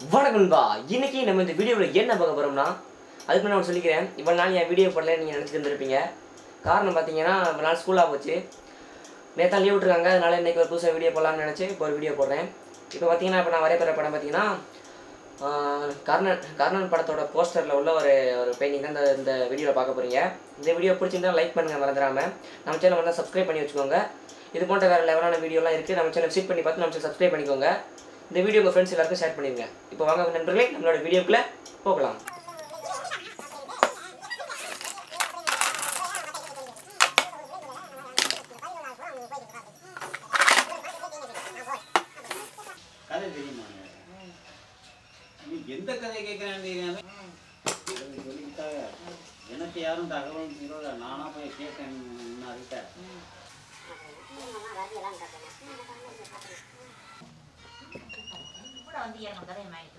வணக்கம் நண்பா இன்னைக்கு நம்ம இந்த வீடியோவில் என்ன பார்க்க போறோம்னா அதுக்கு முன்னாடி நான் சொல்லிக்கிறேன் இவ்வளோ நாள் என் வீடியோ போடல நீங்கள் நினச்சிட்டு இருந்திருப்பீங்க காரணம் பார்த்தீங்கன்னா இவ்வளோ நாள் ஸ்கூலாக போச்சு நேற்று லீவ் விட்டுருக்காங்க அதனால இன்னைக்கு ஒரு புதுசாக வீடியோ போடலாம்னு நினச்சி இப்போ ஒரு வீடியோ போடுறேன் இப்போ பார்த்தீங்கன்னா இப்போ நான் வரையப்படுற படம் பார்த்தீங்கன்னா ஆஹ், கர்ணன் கர்ணன் படத்தோட போஸ்டரில் உள்ள ஒரு ஒரு பெயிண்டிங் தான் இந்த இந்த வீடியோவில் பார்க்க போகிறீங்க இந்த வீடியோ பிடிச்சிருந்தா லைக் பண்ணுங்கள் மறந்துடாமல் நம்ம சேனல் வந்து சப்ஸ்கிரைப் பண்ணி வச்சுக்கோங்க இது போன்ற வேறு லெவலான வீடியோலாம் இருக்குது நம்ம சேனல் விசிட் பண்ணி பார்த்து நம்ம சேனல் சப்ஸ்கிரைப் பண்ணிக்கோங்க இந்த வீடியோ உங்கள் ஃப்ரெண்ட்ஸ் எல்லாருக்கும் ஷேர் பண்ணிடுங்க இப்போ வாங்க நண்பர்களே நம்மளோட வீடியோக்குள்ளே போகலாம் கதை தெரியுமா நீ எந்த கதை கேட்கறான்னு தெரியாம இவங்க சொல்லிக்கிட்டாங்க எனக்கு யாரும் தகவல் சொல்லல நானா போய் கேட்டேன் அதுக்கிட்ட கூட வந்து எனக்கு கதை மாதிரி